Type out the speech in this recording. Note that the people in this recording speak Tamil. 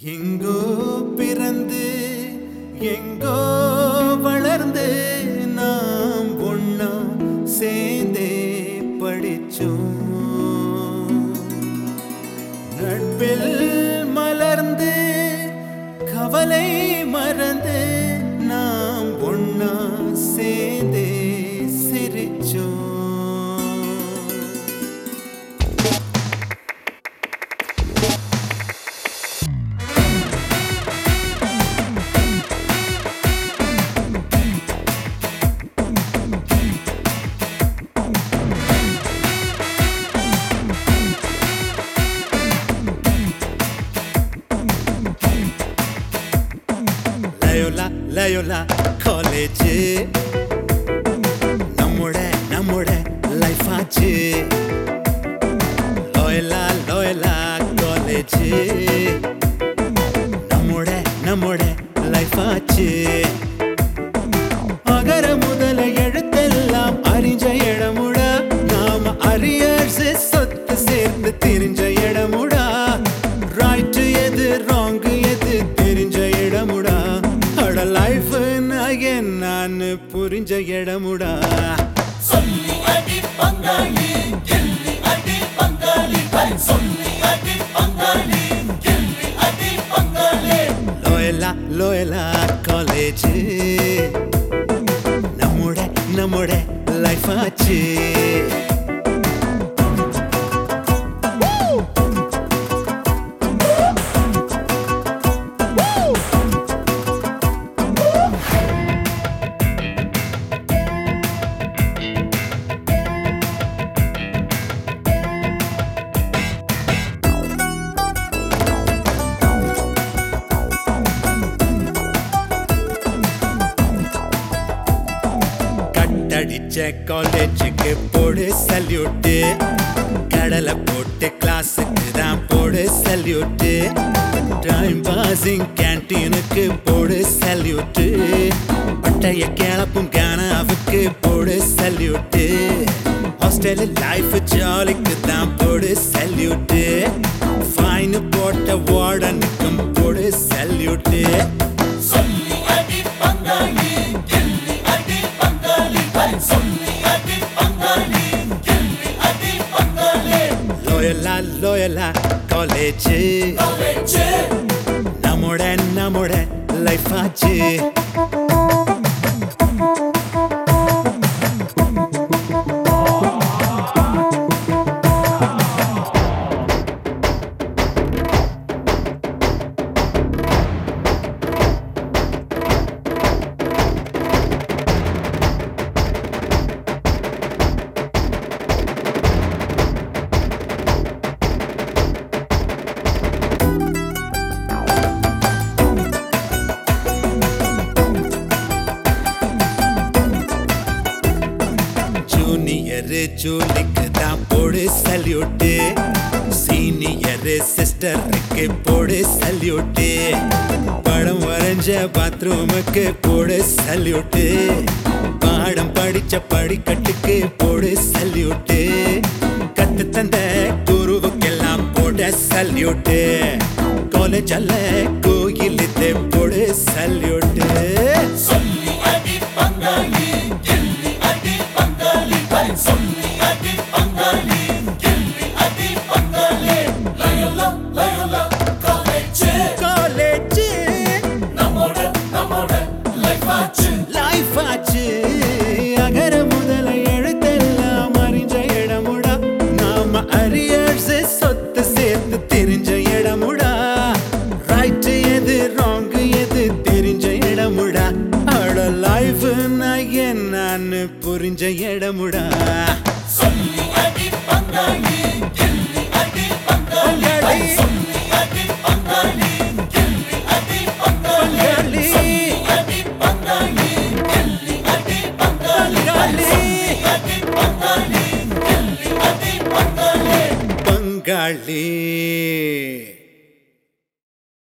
எங்கோ பிறந்து எங்கோ வளர்ந்து நாம் ஒண்ணா சேர்ந்தே படிச்சோம் நட்பில் மலர்ந்து கவலை மறந்து நாம் ஒண்ணா சேர்ந்தே சிரிச்சோம் லயோலா லயோலா காலேஜ் நம்மோட நம்மோட லைஃப் ஆச்சு லோயலா லோயலா காலேஜ் நம்மோட நம்மோட லைஃப் ஆச்சு அகர முதல எழுத்தெல்லாம் அறிஞ்ச இடமுடா நாம அரியர்ஸ் சொத்து சேர்ந்து தெரிஞ்ச இடமுடா ரைட் எது ராங் எது தெரிஞ்ச இடமுடா அட லைஃப் நான் புரிஞ்ச இடமுடா சொல்லி அடி பங்காளி கில்லி அடி பங்காளி சொல்லி அடி பங்காளி கில்லி அடி பங்காளி லோயலா லோயலா காலேஜ் நம்மோட நம்மோட லைஃப் ஆச்சு கட்டடிச்ச காலேஜுக்கு போடு சல்யூட்டு கடலை போட்டு கிளாஸுக்கு தான் போடு சல்யூட்டு டைம் பாசிங் கேன்டீனுக்கு போடு சல்யூட்டு பட்டைய கிளப்பும் கானாவுக்கு போடு சல்யூட்டு ஹாஸ்டல் லைஃப் ஜாலிக்கு தான் போடு சல்யூட்டு ஃபைன் போட்ட வார்டனுக்கும் போடு சல்யூட்டு சொல்லி அடி பங்காளி கில்லி அடி பங்காளி சொல்லி அடி பங்காளி கில்லி அடி பங்காளி லோயலா லோயலா காலேஜ் காலேஜ் நம்மோட நம்மோட லைஃப் ஆச்சு ஜூனியர் ஜூலிக்கு தான் போடு சல்யூட்டு சீனியர் சிஸ்டருக்கு போடு சல்யூட்டு படம் வரைஞ்ச பாத்ரூமுக்கு போடு சல்யூட்டு பாடம் படிச்ச படிக்கட்டுக்கு போடு சல்யூட்டு கத்து தந்த குருவுக்கெல்லாம் போட சல்யூட்டு காலேஜ் அல்ல கோயிலுக்கு போடு சல்யூட்டு சொல்லி அடி பங்காளி கில்லி அடி பங்காளி சொல்லி அடி பங்காளி கில்லி அடி பங்காளி லயோலா லயோலா காலேஜ் காலேஜ் நம்மோட நம்மோட லைஃப் ஆச்சு லைஃப் ஆச்சு அகர முதல எழுத்தெல்லாம் அறிஞ்ச இடமுடா நாம அரியர்ஸ் சொத்து சேர்த்து தெரிஞ்ச இடமுடா ரைட் எது ராங் எது தெரிஞ்ச இடமுடா அட லைஃப் நான் என்னன்னு புரிஞ்ச இடமுடா சொல்லி அடி பங்காளி கில்லி அடி பங்காளி பங்காளி. சொல்லி அடி பங்காளி கில்லி அடி பங்காளி பங்காளி. அடி பங்காளி கில்லி அடி பங்காளி பங்காளி. அடி பங்காளி கில்லி அடி பங்காளி பங்காளி